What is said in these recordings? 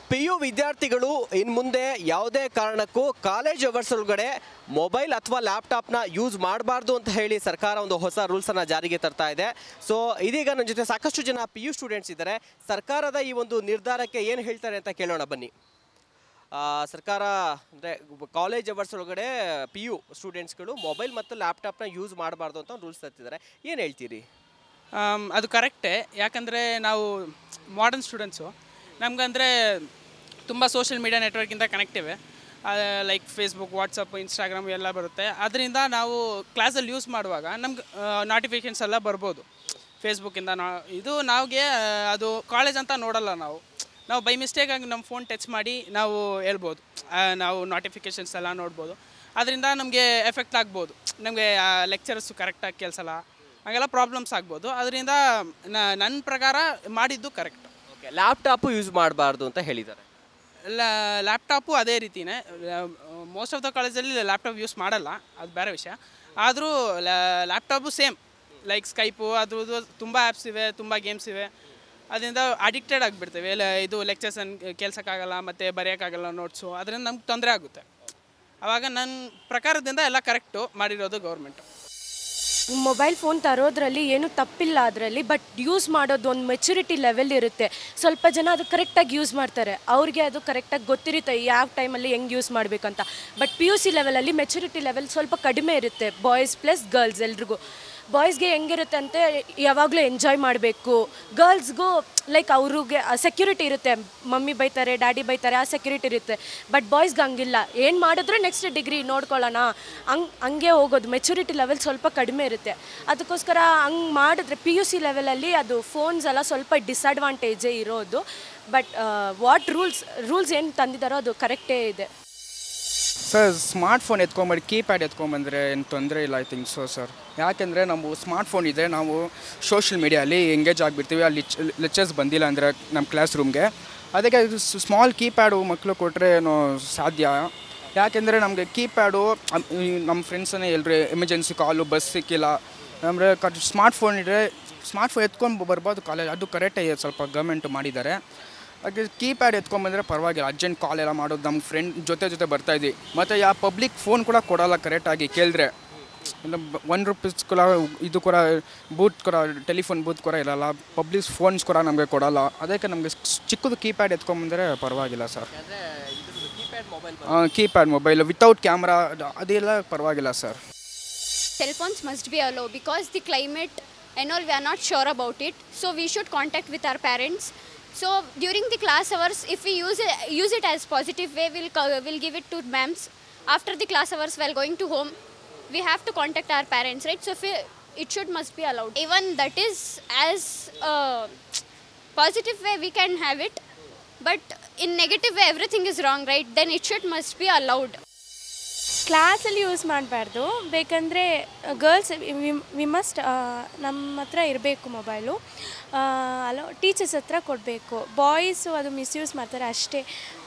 P U ವಿದ್ಯಾರ್ಥಿಗಳು ಇನ್ನು ಮುಂದೆ ಯಾವುದೇ ಕಾರಣಕ್ಕೂ ಕಾಲೇಜ್ ಅವರ್ಸ್ ಒಳಗಡೆ ಮೊಬೈಲ್ ಅಥವಾ ಲ್ಯಾಪ್ಟಾಪ್ನ ಯೂಸ್ ಮಾಡಬಾರ್ದು ಅಂತ ಹೇಳಿ ಸರ್ಕಾರ ಒಂದು ಹೊಸ ರೂಲ್ಸನ್ನು ಜಾರಿಗೆ ತರ್ತಾ ಇದೆ ಸೊ ಇದೀಗ ನನ್ನ ಜೊತೆ ಸಾಕಷ್ಟು ಜನ ಪಿ ಯು ಸ್ಟೂಡೆಂಟ್ಸ್ ಇದ್ದಾರೆ ಸರ್ಕಾರದ ಈ ಒಂದು ನಿರ್ಧಾರಕ್ಕೆ ಏನು ಹೇಳ್ತಾರೆ ಅಂತ ಕೇಳೋಣ ಬನ್ನಿ ಆ, ಸರ್ಕಾರ ಅಂದರೆ ಕಾಲೇಜ್ ಅವರ್ಸ್ ಒಳಗಡೆ ಪಿ ಯು ಸ್ಟೂಡೆಂಟ್ಸ್ಗಳು ಮೊಬೈಲ್ ಮತ್ತು ಲ್ಯಾಪ್ಟಾಪ್ನ ಯೂಸ್ ಮಾಡಬಾರ್ದು ಅಂತ ರೂಲ್ಸ್ ತರ್ತಿದ್ದಾರೆ ಏನು ಹೇಳ್ತೀರಿ ಆಮ್, ಅದು ಕರೆಕ್ಟೇ ಯಾಕಂದರೆ ನಾವು ಮಾಡರ್ನ್ ಸ್ಟೂಡೆಂಟ್ಸು ನಮಗಂದರೆ ತುಂಬ ಸೋಷಿಯಲ್ ಮೀಡಿಯಾ ನೆಟ್ವರ್ಕಿಂದ ಕನೆಕ್ಟ್ ಇವೆ ಲೈಕ್ ಫೇಸ್ಬುಕ್ ವಾಟ್ಸಪ್ ಇನ್ಸ್ಟಾಗ್ರಾಮ್ ಎಲ್ಲ ಬರುತ್ತೆ ಅದರಿಂದ ನಾವು ಕ್ಲಾಸಲ್ಲಿ ಯೂಸ್ ಮಾಡುವಾಗ ನಮ್ಗೆ ನೋಟಿಫಿಕೇಷನ್ಸ್ ಎಲ್ಲ ಬರ್ಬೋದು ಫೇಸ್ಬುಕ್ಕಿಂದ ನಾ ಇದು ನಾವ್ಗೆ ಆ, ಅದು ಕಾಲೇಜ್ ಅಂತ ನೋಡಲ್ಲ ನಾವು ನಾವು ಬೈ ಮಿಸ್ಟೇಕಾಗಿ ನಮ್ಮ ಫೋನ್ ಟಚ್ ಮಾಡಿ ನಾವು ಹೇಳ್ಬೋದು ಆ, ನಾವು ನೋಟಿಫಿಕೇಷನ್ಸ್ ಎಲ್ಲ ನೋಡ್ಬೋದು ಅದರಿಂದ ನಮಗೆ ಎಫೆಕ್ಟ್ ಆಗ್ಬೋದು ನಮಗೆ ಲೆಕ್ಚರಸ್ಸು ಕರೆಕ್ಟಾಗಿ ಕೇಳಿಸಲ್ಲ ಹಾಗೆಲ್ಲ ಪ್ರಾಬ್ಲಮ್ಸ್ ಆಗ್ಬೋದು ಅದರಿಂದ ನನ್ನ ಪ್ರಕಾರ ಮಾಡಿದ್ದು ಕರೆಕ್ಟ್ ಓಕೆ ಲ್ಯಾಪ್ಟಾಪು ಯೂಸ್ ಮಾಡಬಾರ್ದು ಅಂತ ಹೇಳಿದ್ದಾರೆ ಲ್ಯಾಪ್ಟಾಪು ಅದೇ ರೀತಿನೇ ಮೋಸ್ಟ್ ಆಫ್ ದ ಕಾಲೇಜಲ್ಲಿ ಲ್ಯಾಪ್ಟಾಪ್ ಯೂಸ್ ಮಾಡಲ್ಲ ಅದು ಬೇರೆ ವಿಷಯ ಆದರೂ ಲ್ಯಾಪ್ಟಾಪು ಸೇಮ್ ಲೈಕ್ ಸ್ಕೈಪು ಅದು ಇದು ತುಂಬ ಆ್ಯಪ್ಸ್ ಇವೆ ತುಂಬ ಗೇಮ್ಸ್ ಇವೆ ಅದರಿಂದ ಅಡಿಕ್ಟೆಡ್ ಆಗಿಬಿಡ್ತೇವೆ ಎಲ್ಲ ಇದು ಲೆಕ್ಚರ್ಸ್ ಕೇಳ್ಸೋಕ್ಕಾಗಲ್ಲ ಮತ್ತು ಬರೆಯೋಕ್ಕಾಗಲ್ಲ ನೋಟ್ಸು ಅದರಿಂದ ನಮ್ಗೆ ತೊಂದರೆ ಆಗುತ್ತೆ ಆವಾಗ ನನ್ನ ಪ್ರಕಾರದಿಂದ ಎಲ್ಲ ಕರೆಕ್ಟು ಮಾಡಿರೋದು ಗೌರ್ಮೆಂಟು ಮೊಬೈಲ್ ಫೋನ್ ತರೋದ್ರಲ್ಲಿ ಏನು ತಪ್ಪಿಲ್ಲ ಅದರಲ್ಲಿ ಬಟ್ ಯೂಸ್ ಮಾಡೋದು ಒಂದು ಮೆಚುರಿಟಿ ಲೆವೆಲ್ ಇರುತ್ತೆ ಸ್ವಲ್ಪ ಜನ ಅದು ಕರೆಕ್ಟಾಗಿ ಯೂಸ್ ಮಾಡ್ತಾರೆ ಅವ್ರಿಗೆ ಅದು ಕರೆಕ್ಟಾಗಿ ಗೊತ್ತಿರುತ್ತೆ ಯಾವ ಟೈಮಲ್ಲಿ ಹೆಂಗೆ ಯೂಸ್ ಮಾಡಬೇಕಂತ ಬಟ್ ಪಿ ಯು ಸಿ ಲೆವೆಲಲ್ಲಿ ಮೆಚುರಿಟಿ ಲೆವೆಲ್ ಸ್ವಲ್ಪ ಕಡಿಮೆ ಇರುತ್ತೆ ಬಾಯ್ಸ್ ಪ್ಲಸ್ ಗರ್ಲ್ಸ್ ಎಲ್ರಿಗೂ ಬಾಯ್ಸ್ಗೆ ಹೆಂಗಿರುತ್ತೆ ಅಂತೆ ಯಾವಾಗಲೂ ಎಂಜಾಯ್ ಮಾಡಬೇಕು ಗರ್ಲ್ಸ್ಗೂ ಲೈಕ್ ಅವ್ರಿಗೆ ಸೆಕ್ಯೂರಿಟಿ ಇರುತ್ತೆ ಮಮ್ಮಿ ಬೈತಾರೆ ಡ್ಯಾಡಿ ಬೈತಾರೆ ಆ ಸೆಕ್ಯೂರಿಟಿ ಇರುತ್ತೆ ಬಟ್ ಬಾಯ್ಸ್ಗೆ ಹಂಗಿಲ್ಲ ಏನು ಮಾಡಿದ್ರೆ ನೆಕ್ಸ್ಟ್ ಡಿಗ್ರಿ ನೋಡ್ಕೊಳ್ಳೋಣ ಹಂಗೆ ಹಂಗೆ ಹೋಗೋದು ಮೆಚುರಿಟಿ ಲೆವೆಲ್ ಸ್ವಲ್ಪ ಕಡಿಮೆ ಇರುತ್ತೆ ಅದಕ್ಕೋಸ್ಕರ ಹಂಗೆ ಮಾಡಿದ್ರೆ ಪಿ ಯು ಸಿ ಲೆವೆಲಲ್ಲಿ ಅದು ಫೋನ್ಸ್ ಎಲ್ಲ ಸ್ವಲ್ಪ ಡಿಸಡ್ವಾಂಟೇಜೇ ಇರೋದು ಬಟ್ ವಾಟ್ ರೂಲ್ಸ್ ರೂಲ್ಸ್ ಏನು ತಂದಿದ್ದಾರೋ ಅದು ಕರೆಕ್ಟೇ ಇದೆ ಸರ್ ಸ್ಮಾರ್ಟ್ ಫೋನ್ ಎತ್ಕೊಂಬಂದು ಕೀಪ್ಯಾಡ್ ಎತ್ಕೊಂಬಂದರೆ ಏನು ತೊಂದರೆ ಇಲ್ಲ ಐ ಥಿಂಕ್ ಸೊ ಸರ್ ಯಾಕೆಂದರೆ ನಾವು ಸ್ಮಾರ್ಟ್ ಫೋನ್ ಇದ್ದರೆ ನಾವು ಸೋಷಿಯಲ್ ಮೀಡಿಯಲ್ಲಿ ಎಂಗೇಜ್ ಆಗಿಬಿಡ್ತೀವಿ ಅಲ್ಲಿ ಲೆಕ್ಚರ್ಸ್ ಬಂದಿಲ್ಲ ಅಂದರೆ ನಮ್ಮ ಕ್ಲಾಸ್ ರೂಮ್ಗೆ ಅದಕ್ಕೆ ಸ್ಮಾಲ್ ಕೀಪ್ಯಾಡು ಮಕ್ಕಳು ಕೊಟ್ಟರೆ ಏನೋ ಸಾಧ್ಯ ಯಾಕೆಂದರೆ ನಮಗೆ ಕೀಪ್ಯಾಡು ನಮ್ಮ ಫ್ರೆಂಡ್ಸನ್ನೇ ಎಲ್ಲರೂ ಎಮರ್ಜೆನ್ಸಿ ಕಾಲು ಬಸ್ ಸಿಕ್ಕಿಲ್ಲ ಅಂದರೆ ಸ್ಮಾರ್ಟ್ ಫೋನ್ ಇದ್ದರೆ ಸ್ಮಾರ್ಟ್ ಫೋನ್ ಎತ್ಕೊಂಡು ಬರ್ಬೋದು ಕಾಲೇಜ್ ಅದು ಕರೆಕ್ಟೇ ಸ್ವಲ್ಪ ಗೌರ್ಮೆಂಟ್ ಮಾಡಿದ್ದಾರೆ ಹಾಗೆ ಕೀಪ್ಯಾಡ್ ಎತ್ಕೊಂಬಂದರೆ ಪರವಾಗಿಲ್ಲ ಅರ್ಜೆಂಟ್ ಕಾಲ್ ಎಲ್ಲ ಮಾಡೋದು ನಮ್ಮ ಫ್ರೆಂಡ್ ಜೊತೆ ಜೊತೆ ಬರ್ತಾಯಿದ್ವಿ ಮತ್ತು ಯಾವ ಪಬ್ಲಿಕ್ ಫೋನ್ ಕೂಡ ಕೊಡಲ್ಲ ಕರೆಕ್ಟಾಗಿ ಕೇಳಿದ್ರೆ ಒನ್ ರುಪೀಸ್ ಕೂಡ ಇದು ಕೂಡ ಬೂತ್ ಕೂಡ ಟೆಲಿಫೋನ್ ಬೂತ್ ಕೂಡ ಇರಲ್ಲ ಪಬ್ಲಿಕ್ ಫೋನ್ಸ್ ಕೂಡ ನಮಗೆ ಕೊಡಲ್ಲ ಅದಕ್ಕೆ ನಮಗೆ ಚಿಕ್ಕದು ಕೀಪ್ಯಾಡ್ ಎತ್ಕೊಂಬಂದರೆ ಪರವಾಗಿಲ್ಲ sir keypad mobile without camera ಅದೆಲ್ಲ ಪರವಾಗಿಲ್ಲ sir cell phones must be allowed because the climate and all we are not sure about it so we should contact with our parents so during the class hours if we use it, use it as positive way we'll, co- we'll give it to ma'ams after the class hours while going to home we have to contact our parents right so if we, it should must be allowed even that is as a positive way we can have it but in negative way everything is wrong right then it should must be allowed ಕ್ಲಾಸಲ್ಲಿ use ಮಾಡಬಾರ್ದು ಬೇಕಂದರೆ girls we must ನಮ್ಮ ಹತ್ರ ಇರಬೇಕು mobile hello teachers ಹತ್ರ ಕೊಡಬೇಕು boys ಅದು misuse ಮಾಡ್ತಾರೆ ಅಷ್ಟೇ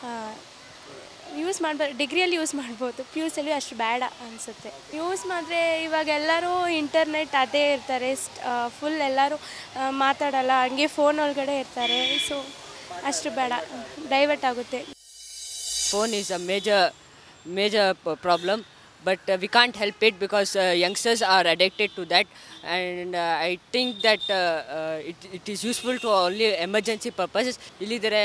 ಯೂಸ್ ಮಾಡ್ಬಾರ್ದು ಡಿಗ್ರಿಯಲ್ಲಿ ಯೂಸ್ ಮಾಡ್ಬೋದು ಪಿ ಯು ಸಿಯಲ್ಲಿ ಅಷ್ಟು ಬೇಡ ಅನಿಸುತ್ತೆ ಯೂಸ್ ಮಾಡಿದ್ರೆ ಇವಾಗ ಎಲ್ಲರೂ ಇಂಟರ್ನೆಟ್ ಅದೇ ಇರ್ತಾರೆ ಫುಲ್ ಎಲ್ಲರೂ ಆ, ಮಾತಾಡಲ್ಲ ಹಂಗೆ ಫೋನ್ ಒಳಗಡೆ ಇರ್ತಾರೆ ಸೊ ಅಷ್ಟು ಬೇಡ ಡೈವರ್ಟ್ ಆಗುತ್ತೆ phone is a major major p- problem but uh, we can't help it because uh, youngsters are addicted to that and uh, i think that uh, uh, it, it is useful to only emergency purposes ಇಲ್ಲಿದ್ರೆ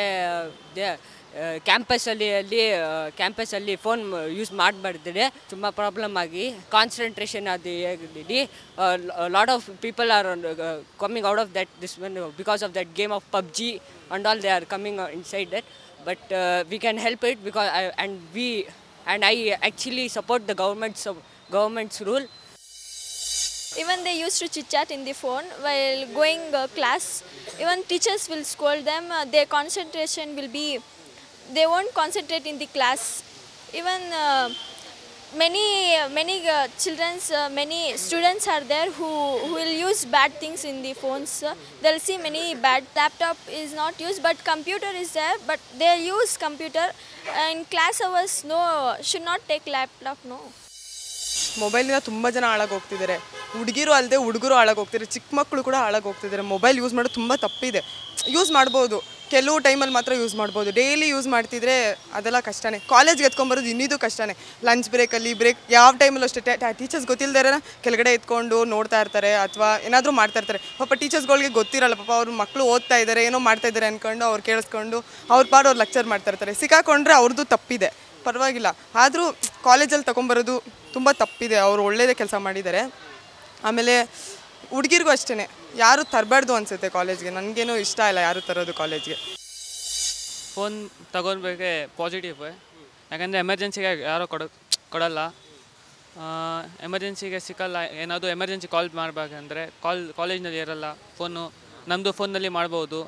ಕ್ಯಾಂಪಸಲ್ಲಿ ಅಲ್ಲಿ ಕ್ಯಾಂಪಸಲ್ಲಿ phone use ಮಾಡಬಾರ್ದಿದೆ ತುಂಬ problem ಆಗಿ concentration ಅದು ಹೇಗಿದೆ lot of people are coming out of that this one because of that game of PUBG and all they are coming inside that but uh, we can help it because I, and we and I actually support the government's government's rule. Even they used to chit chat in the phone while going uh, class. Even teachers will scold them. Uh, their concentration will be, they won't concentrate in the class. Even uh, many many uh, children's uh, many students are there who, who will use bad things in the phones. Uh, they'll see many bad laptop is not used, but computer is there. But they'll use computer. Uh, in class hours, no should not take laptop. No. ಮೊಬೈಲಿಂದ ತುಂಬ ಜನ ಹಾಳಾಗಿ ಹೋಗ್ತಿದ್ದಾರೆ ಹುಡುಗಿರು ಅಲ್ಲದೆ ಹುಡುಗರು ಹಾಳಾಗಿ ಹೋಗ್ತಿದ್ದಾರೆ ಚಿಕ್ಕ ಮಕ್ಕಳು ಕೂಡ ಹಾಳಾಗಿ ಹೋಗ್ತಿದ್ದಾರೆ ಮೊಬೈಲ್ ಯೂಸ್ ಮಾಡೋದು ತುಂಬ ತಪ್ಪಿದೆ ಯೂಸ್ ಮಾಡ್ಬೋದು ಕೆಲವು ಟೈಮಲ್ಲಿ ಮಾತ್ರ ಯೂಸ್ ಮಾಡ್ಬೋದು ಡೈಲಿ ಯೂಸ್ ಮಾಡ್ತಿದ್ರೆ ಅದೆಲ್ಲ ಕಷ್ಟನೇ ಕಾಲೇಜ್ಗೆ ಎತ್ಕೊಂಬರೋದು ಇನ್ನಿದು ಕಷ್ಟನೇ ಲಂಚ್ ಬ್ರೇಕಲ್ಲಿ ಬ್ರೇಕ್ ಯಾವ ಟೈಮಲ್ಲೂ ಅಷ್ಟೇ ಟೀಚರ್ಸ್ ಗೊತ್ತಿಲ್ಲದೇ ಕೆಳಗಡೆ ಎತ್ಕೊಂಡು ನೋಡ್ತಾ ಇರ್ತಾರೆ ಅಥವಾ ಏನಾದರೂ ಮಾಡ್ತಾ ಇರ್ತಾರೆ ಪಾಪ ಟೀಚರ್ಸ್ಗಳಿಗೆ ಗೊತ್ತಿರಲ್ಲ ಪಾಪ ಅವ್ರ ಮಕ್ಕಳು ಓದ್ತಾ ಇದ್ದಾರೆ ಏನೋ ಮಾಡ್ತಾ ಇದ್ದಾರೆ ಅಂದ್ಕೊಂಡು ಅವ್ರು ಕೇಳಿಸ್ಕೊಂಡು ಅವ್ರ ಪಾಡು ಅವ್ರು ಲೆಕ್ಚರ್ ಮಾಡ್ತಾ ಇರ್ತಾರೆ ಸಿಕ್ಕಾಕೊಂಡ್ರೆ ಅವ್ರದ್ದು ತಪ್ಪಿದೆ ಪರವಾಗಿಲ್ಲ ಆದರೂ ಕಾಲೇಜಲ್ಲಿ ತೊಗೊಂಬರೋದು ತುಂಬ ತಪ್ಪಿದೆ ಅವರು ಒಳ್ಳೇದೇ ಕೆಲಸ ಮಾಡಿದ್ದಾರೆ ಆಮೇಲೆ ಹುಡುಗಿರಿಗೂ ಅಷ್ಟೇ ಯಾರು ತರಬಾರ್ದು ಅನಿಸುತ್ತೆ ಕಾಲೇಜ್ಗೆ ನನಗೇನೋ ಇಷ್ಟ ಇಲ್ಲ ಯಾರು ತರೋದು ಕಾಲೇಜ್ಗೆ ಫೋನ್ ತಗೊಳ್ಬೇಕೆ ಪಾಸಿಟಿವ್ ಯಾಕಂದರೆ ಎಮರ್ಜೆನ್ಸಿಗೆ ಯಾರೋ ಕೊಡ ಕೊಡಲ್ಲ ಎಮರ್ಜೆನ್ಸಿಗೆ ಸಿಕ್ಕಲ್ಲ ಏನಾದರೂ ಎಮರ್ಜೆನ್ಸಿ ಕಾಲ್ ಮಾಡಬೇಕಂದ್ರೆ ಕಾಲ್ ಕಾಲೇಜ್ನಲ್ಲಿ ಇರಲ್ಲ ಫೋನು ನಮ್ಮದು ಫೋನ್ನಲ್ಲಿ ಮಾಡ್ಬೋದು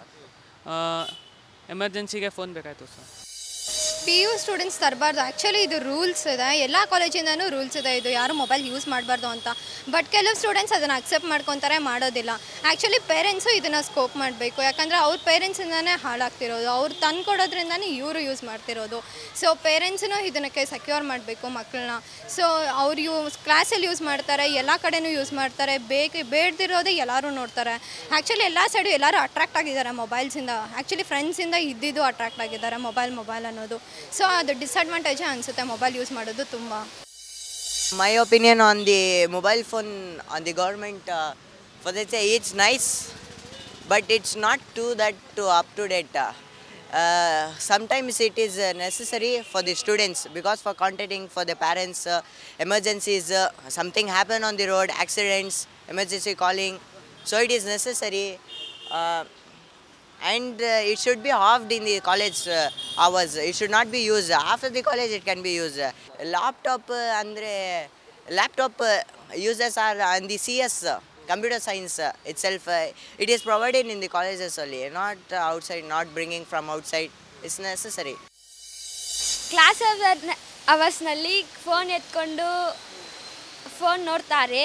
ಎಮರ್ಜೆನ್ಸಿಗೆ ಫೋನ್ ಬೇಕಾಯಿತು ಸರ್ ಪಿ ಯು ಸ್ಟೂಡೆಂಟ್ಸ್ ತರಬಾರ್ದು ಆ್ಯಕ್ಚುಲಿ ಇದು ರೂಲ್ಸ್ ಇದೆ ಎಲ್ಲ ಕಾಲೇಜಿಂದನೂ ರೂಲ್ಸ್ ಇದೆ ಇದು ಯಾರು ಮೊಬೈಲ್ ಯೂಸ್ ಮಾಡಬಾರ್ದು ಅಂತ ಬಟ್ ಕೆಲವು ಸ್ಟೂಡೆಂಟ್ಸ್ ಅದನ್ನು ಅಕ್ಸೆಪ್ಟ್ ಮಾಡ್ಕೊತಾರೆ ಮಾಡೋದಿಲ್ಲ ಆ್ಯಕ್ಚುಲಿ ಪೇರೆಂಟ್ಸು ಇದನ್ನು ಸ್ಕೋಪ್ ಮಾಡಬೇಕು ಯಾಕಂದರೆ ಅವ್ರ ಪೇರೆಂಟ್ಸಿಂದನೇ ಹಾಳಾಗ್ತಿರೋದು ಅವ್ರು ತಂದು ಕೊಡೋದ್ರಿಂದನೇ ಇವರು ಯೂಸ್ ಮಾಡ್ತಿರೋದು ಸೊ ಪೇರೆಂಟ್ಸೂ ಇದಕ್ಕೆ ಸೆಕ್ಯೂರ್ ಮಾಡಬೇಕು ಮಕ್ಕಳನ್ನ ಸೊ ಅವ್ರು ಯೂಸ್ ಕ್ಲಾಸಲ್ಲಿ ಯೂಸ್ ಮಾಡ್ತಾರೆ ಎಲ್ಲ ಕಡೆನೂ ಯೂಸ್ ಮಾಡ್ತಾರೆ ಬೇಕು ಬೇಡದಿರೋದೇ ಎಲ್ಲರೂ ನೋಡ್ತಾರೆ ಆ್ಯಕ್ಚುಲಿ ಎಲ್ಲ ಸೈಡು ಎಲ್ಲರೂ ಅಟ್ರಾಕ್ಟ್ ಆಗಿದ್ದಾರೆ ಮೊಬೈಲ್ಸಿಂದ ಆ್ಯಕ್ಚುಲಿ ಫ್ರೆಂಡ್ಸಿಂದ ಇದ್ದಿದ್ದು ಅಟ್ರಾಕ್ಟ್ ಆಗಿದ್ದಾರೆ ಮೊಬೈಲ್ ಮೊಬೈಲ್ ಅನ್ನೋದು ಸೊ ಅದು ಡಿಸಡ್ವಾಂಟೇಜೇ ಅನಿಸುತ್ತೆ ಮೊಬೈಲ್ ಯೂಸ್ ಮಾಡೋದು ತುಂಬ My opinion on the mobile phone on the government, uh, for they say it's nice, but it's not too that to up to date. Uh, uh, sometimes it is uh, necessary for the students because for contacting for the parents, uh, emergencies, uh, something happen on the road, accidents, emergency calling. So it is necessary. Uh, and uh, it should be halved in the college uh, hours. It should not be used after the college. It can be used. Laptop uh, andre laptop uh, users are on the CS. Uh, computer science uh, itself uh, it is provided in the colleges only not uh, outside not bringing from outside it's necessary class hour ಅವರ್ಸ್ನಲ್ಲಿ phone ಎತ್ಕೊಂಡು phone ನೋಡ್ತಾರೆ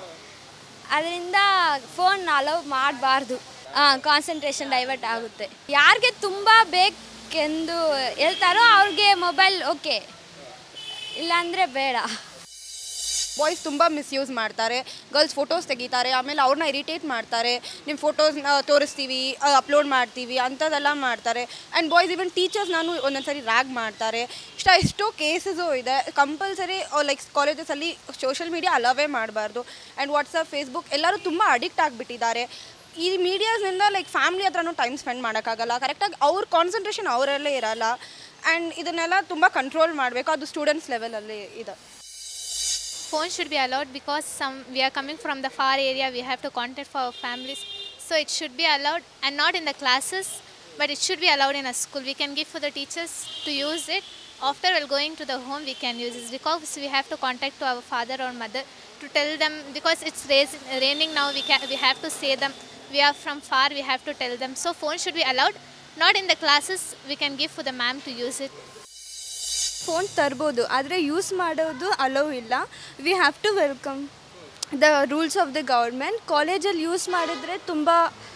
ಅದರಿಂದ phone allow ಮಾಡಬಾರ್ದು concentration divert ಆಗುತ್ತೆ ಯಾರಿಗೆ ತುಂಬ ಬೇಕೆಂದು ಹೇಳ್ತಾರೋ ಅವ್ರಿಗೆ ಮೊಬೈಲ್ ಓಕೆ ಇಲ್ಲಾಂದರೆ ಬೇಡ ಬಾಯ್ಸ್ ತುಂಬ ಮಿಸ್ಯೂಸ್ ಮಾಡ್ತಾರೆ ಗರ್ಲ್ಸ್ ಫೋಟೋಸ್ ತೆಗಿತಾರೆ ಆಮೇಲೆ ಅವ್ರನ್ನ ಇರಿಟೇಟ್ ಮಾಡ್ತಾರೆ ನಿಮ್ಮ ಫೋಟೋಸ್ನ ತೋರಿಸ್ತೀವಿ ಅಪ್ಲೋಡ್ ಮಾಡ್ತೀವಿ ಅಂಥದ್ದೆಲ್ಲ ಮಾಡ್ತಾರೆ ಆ್ಯಂಡ್ ಬಾಯ್ಸ್ ಇವನ್ ಟೀಚರ್ಸ್ ನಾನು ಒಂದೊಂದ್ಸರಿ ರ್ಯಾಗ್ ಮಾಡ್ತಾರೆ ಇಷ್ಟ ಎಷ್ಟೋ ಕೇಸಸು ಇದೆ ಕಂಪಲ್ಸರಿ ಲೈಕ್ ಕಾಲೇಜಸಲ್ಲಿ ಸೋಷಿಯಲ್ ಮೀಡಿಯಾ ಅಲವೇ ಮಾಡಬಾರ್ದು ಆ್ಯಂಡ್ ವಾಟ್ಸಪ್ ಫೇಸ್ಬುಕ್ ಎಲ್ಲರೂ ತುಂಬ ಅಡಿಕ್ಟ್ ಆಗಿಬಿಟ್ಟಿದ್ದಾರೆ ಈ ಮೀಡಿಯಾಸ್ನಿಂದ ಲೈಕ್ ಫ್ಯಾಮ್ಲಿ ಹತ್ರನೂ ಟೈಮ್ ಸ್ಪೆಂಡ್ ಮಾಡೋಕ್ಕಾಗಲ್ಲ ಕರೆಕ್ಟಾಗಿ ಅವ್ರ ಕಾನ್ಸಂಟ್ರೇಷನ್ ಅವರಲ್ಲೇ ಇರಲ್ಲ ಆ್ಯಂಡ್ ಇದನ್ನೆಲ್ಲ ತುಂಬ ಕಂಟ್ರೋಲ್ ಮಾಡಬೇಕು ಅದು ಸ್ಟೂಡೆಂಟ್ಸ್ ಲೆವೆಲಲ್ಲಿ ಇದೆ phone should be allowed because some we are coming from the far area we have to contact for our families so it should be allowed and not in the classes but it should be allowed in a school we can give for the teachers to use it after while going to the home we can use it because we have to contact to our father or mother to tell them because it's rais- raining now we can we have to say them we are from far we have to tell them so phone should be allowed not in the classes we can give for the ma'am to use it phone ತರ್ಬೋದು ಆದರೆ use ಮಾಡೋದು allow ಇಲ್ಲ we have to welcome the rules of the government ಕಾಲೇಜಲ್ಲಿ use ಮಾಡಿದ್ರೆ ತುಂಬ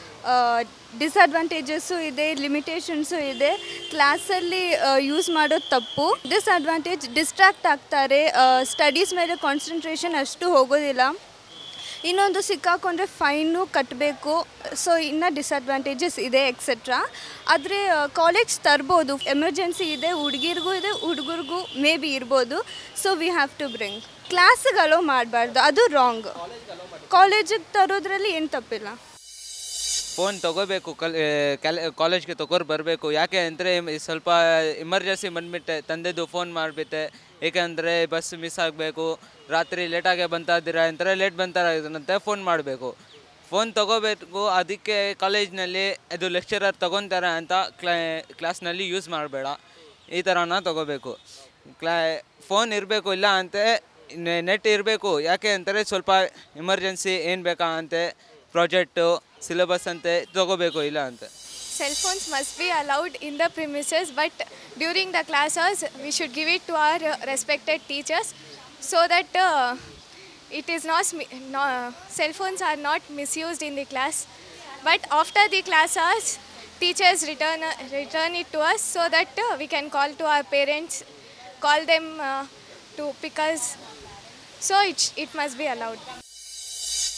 disadvantages ಇದೆ limitations ಇದೆ ಕ್ಲಾಸಲ್ಲಿ ಯೂಸ್ ಮಾಡೋದು ತಪ್ಪು ಡಿಸ್ಅಡ್ವಾಂಟೇಜ್ ಡಿಸ್ಟ್ರಾಕ್ಟ್ ಆಗ್ತಾರೆ ಸ್ಟಡೀಸ್ ಮೇಲೆ ಕಾನ್ಸಂಟ್ರೇಷನ್ ಅಷ್ಟು ಹೋಗೋದಿಲ್ಲ ಇನ್ನೊಂದು ಸಿಕ್ಕಾಕೊಂಡ್ರೆ ಫೈನು ಕಟ್ಟಬೇಕು ಸೊ ಇನ್ನೂ ಡಿಸ್ಅಡ್ವಾಂಟೇಜಸ್ ಇದೆ ಎಕ್ಸೆಟ್ರಾ ಆದರೆ ಕಾಲೇಜ್ ತರ್ಬೋದು ಎಮರ್ಜೆನ್ಸಿ ಇದೆ ಹುಡುಗಿರ್ಗೂ ಇದೆ ಹುಡುಗರಿಗೂ ಮೇ ಬಿ ಇರ್ಬೋದು so we have to bring ಕ್ಲಾಸಿಗೆ ಅಲೋ ಮಾಡಬಾರ್ದು ಅದು ರಾಂಗ್ ಕಾಲೇಜಿಗೆ ತರೋದ್ರಲ್ಲಿ ಏನು ತಪ್ಪಿಲ್ಲ ಫೋನ್ ತಗೋಬೇಕು ಕಲ್ ಕ್ಯಾಲ ಕಾಲೇಜ್ಗೆ ತಗೋರು ಬರಬೇಕು ಯಾಕೆ ಅಂದರೆ ಸ್ವಲ್ಪ ಎಮರ್ಜೆನ್ಸಿ ಬಂದ್ಬಿಟ್ಟೆ ತಂದೆದು ಫೋನ್ ಮಾಡಿಬಿಟ್ಟೆ ಏಕೆಂದರೆ ಬಸ್ ಮಿಸ್ ಆಗಬೇಕು ರಾತ್ರಿ ಲೇಟಾಗೆ ಬಂತಾ ಇದ್ದೀರಾ ಅಂತಾರೆ ಲೇಟ್ ಬಂತಾರಂತೆ ಫೋನ್ ಮಾಡಬೇಕು ಫೋನ್ ತಗೋಬೇಕು ಅದಕ್ಕೆ ಕಾಲೇಜ್ನಲ್ಲಿ ಅದು ಲೆಕ್ಚರರ್ ತಗೊತಾರೆ ಅಂತ ಕ್ಲಾ ಕ್ಲಾಸ್ನಲ್ಲಿ ಯೂಸ್ ಮಾಡಬೇಡ ಈ ಥರನ ತಗೋಬೇಕು ಕ್ಲಾ ಫೋನ್ ಇರಬೇಕು ಇಲ್ಲ ಅಂತೆ ನೆಟ್ ಇರಬೇಕು ಯಾಕೆ ಅಂತಾರೆ ಸ್ವಲ್ಪ ಎಮರ್ಜೆನ್ಸಿ ಏನು ಬೇಕಾ ಅಂತೆ ಪ್ರಾಜೆಕ್ಟು ಸಿಲೆಬಸ್ ಅಂತೆ ತಗೋಬೇಕು ಇಲ್ಲ ಅಂತ Cell phones must be allowed in the premises, but during the class hours, we should give it to our uh, respected teachers so that uh, it is not, smi- no, cell phones are not misused in the class. But after the class hours, teachers return, uh, return it to us so that uh, we can call to our parents, call them uh, to pick us. So it, sh- it must be allowed.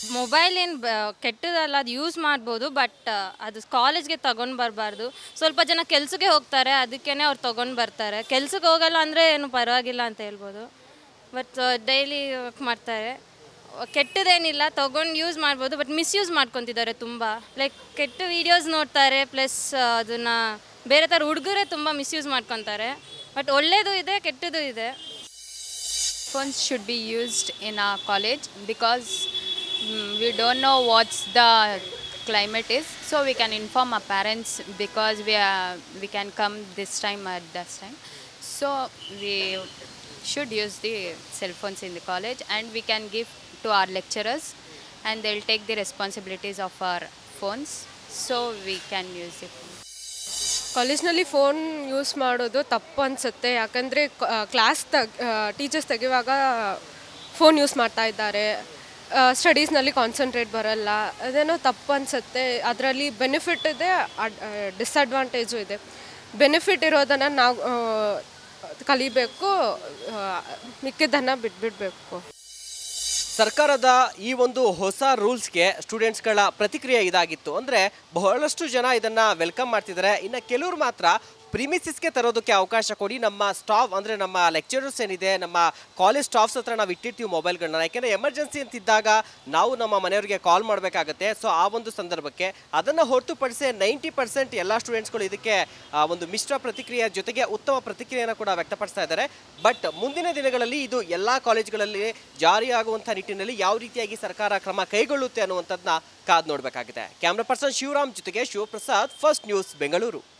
Mobile ಏನು ಕೆಟ್ಟದಲ್ಲ ಅದು use ಮಾಡ್ಬೋದು but ಅದು ಕಾಲೇಜ್ಗೆ ತಗೊಂಡು ಬರಬಾರ್ದು ಸ್ವಲ್ಪ ಜನ ಕೆಲಸಕ್ಕೆ ಹೋಗ್ತಾರೆ ಅದಕ್ಕೇ ಅವ್ರು ತೊಗೊಂಡು ಬರ್ತಾರೆ ಕೆಲ್ಸಕ್ಕೆ ಹೋಗಲ್ಲ ಅಂದರೆ ಏನು ಪರವಾಗಿಲ್ಲ ಅಂತ ಹೇಳ್ಬೋದು ಬಟ್ ಡೈಲಿ ವರ್ಕ್ ಮಾಡ್ತಾರೆ ಕೆಟ್ಟದೇನಿಲ್ಲ ತೊಗೊಂಡು ಯೂಸ್ ಮಾಡ್ಬೋದು ಬಟ್ ಮಿಸ್ಯೂಸ್ ಮಾಡ್ಕೊತಿದ್ದಾರೆ ತುಂಬ ಲೈಕ್ ಕೆಟ್ಟ ವೀಡಿಯೋಸ್ ನೋಡ್ತಾರೆ ಪ್ಲಸ್ ಅದನ್ನು ಬೇರೆ ಥರ ಹುಡುಗರೇ ತುಂಬ ಮಿಸ್ಯೂಸ್ ಮಾಡ್ಕೊತಾರೆ ಬಟ್ ಒಳ್ಳೆಯದು ಇದೆ ಕೆಟ್ಟದ್ದು ಇದೆ phones should be used in our college because mm, we don't know what's the climate is so we can inform our parents because we are we can come this time at this time so we should use the cell phones in the college and we can give to our lecturers and they'll take the responsibilities of our phones so we can use the phone ಕಾಲೇಜ್ನಲ್ಲಿ phone use ಮಾಡೋದು ತಪ್ಪು ಅನಿಸುತ್ತೆ ಯಾಕಂದರೆ class ತಗ್ teachers ತೆಗೆಯುವಾಗ phone use ಮಾಡ್ತಾ ಇದ್ದಾರೆ ಸ್ಟಡೀಸ್ನಲ್ಲಿ concentrate ಬರಲ್ಲ ಅದೇನೋ ತಪ್ಪು ಅನಿಸುತ್ತೆ ಅದರಲ್ಲಿ ಬೆನಿಫಿಟ್ ಇದೆ ಡಿಸ್ಅಡ್ವಾಂಟೇಜು ಇದೆ ಬೆನಿಫಿಟ್ ಇರೋದನ್ನು ನಾವು ಆ, ಕಲಿಬೇಕು ಆ, ಮಿಕ್ಕಿದ್ದನ್ನು ಬಿಟ್ಬಿಡಬೇಕು ಸರ್ಕಾರದ ಈ ಒಂದು ಹೊಸ ರೂಲ್ಸ್ಗೆ ಸ್ಟೂಡೆಂಟ್ಸ್ಗಳ ಪ್ರತಿಕ್ರಿಯೆ ಇದಾಗಿತ್ತು ಅಂದರೆ ಬಹಳಷ್ಟು ಜನ ಇದನ್ನು ವೆಲ್ಕಮ್ ಮಾಡ್ತಿದ್ದಾರೆ ಇನ್ನು ಕೆಲವರು ಮಾತ್ರ ಪ್ರಿಮಿಸಿಸ್ಗೆ ತರೋದಕ್ಕೆ ಅವಕಾಶ ಕೊಡಿ ನಮ್ಮ ಸ್ಟಾಫ್ ಅಂದರೆ ನಮ್ಮ ಲೆಕ್ಚರರ್ಸ್ ಏನಿದೆ ನಮ್ಮ ಕಾಲೇಜ್ ಸ್ಟಾಫ್ಸ್ ಹತ್ರ ನಾವು ಇಟ್ಟಿರ್ತೀವಿ ಮೊಬೈಲ್ಗಳನ್ನ ಯಾಕೆಂದರೆ ಎಮರ್ಜೆನ್ಸಿ ಅಂತಿದ್ದಾಗ ನಾವು ನಮ್ಮ ಮನೆಯವರಿಗೆ ಕಾಲ್ ಮಾಡಬೇಕಾಗತ್ತೆ ಸೊ ಆ ಒಂದು ಸಂದರ್ಭಕ್ಕೆ ಅದನ್ನು ಹೊರತುಪಡಿಸಿ ನೈಂಟಿ ಪರ್ಸೆಂಟ್ ಎಲ್ಲ ಸ್ಟೂಡೆಂಟ್ಸ್ಗಳು ಇದಕ್ಕೆ ಆ, ಒಂದು ಮಿಶ್ರ ಪ್ರತಿಕ್ರಿಯೆ ಜೊತೆಗೆ ಉತ್ತಮ ಪ್ರತಿಕ್ರಿಯೆಯನ್ನು ಕೂಡ ವ್ಯಕ್ತಪಡಿಸ್ತಾ ಇದ್ದಾರೆ ಬಟ್ ಮುಂದಿನ ದಿನಗಳಲ್ಲಿ ಇದು ಎಲ್ಲ ಕಾಲೇಜ್ಗಳಲ್ಲಿ ಜಾರಿಯಾಗುವಂಥ ನಿಟ್ಟಿನಲ್ಲಿ ಯಾವ ರೀತಿಯಾಗಿ ಸರ್ಕಾರ ಕ್ರಮ ಕೈಗೊಳ್ಳುತ್ತೆ ಅನ್ನುವಂಥದ್ದನ್ನ ಕಾದು ನೋಡಬೇಕಾಗಿದೆ ಕ್ಯಾಮ್ರಾ ಪರ್ಸನ್ ಶಿವರಾಮ್ ಜೊತೆಗೆ ಶಿವಪ್ರಸಾದ್ ಫಸ್ಟ್ ನ್ಯೂಸ್ ಬೆಂಗಳೂರು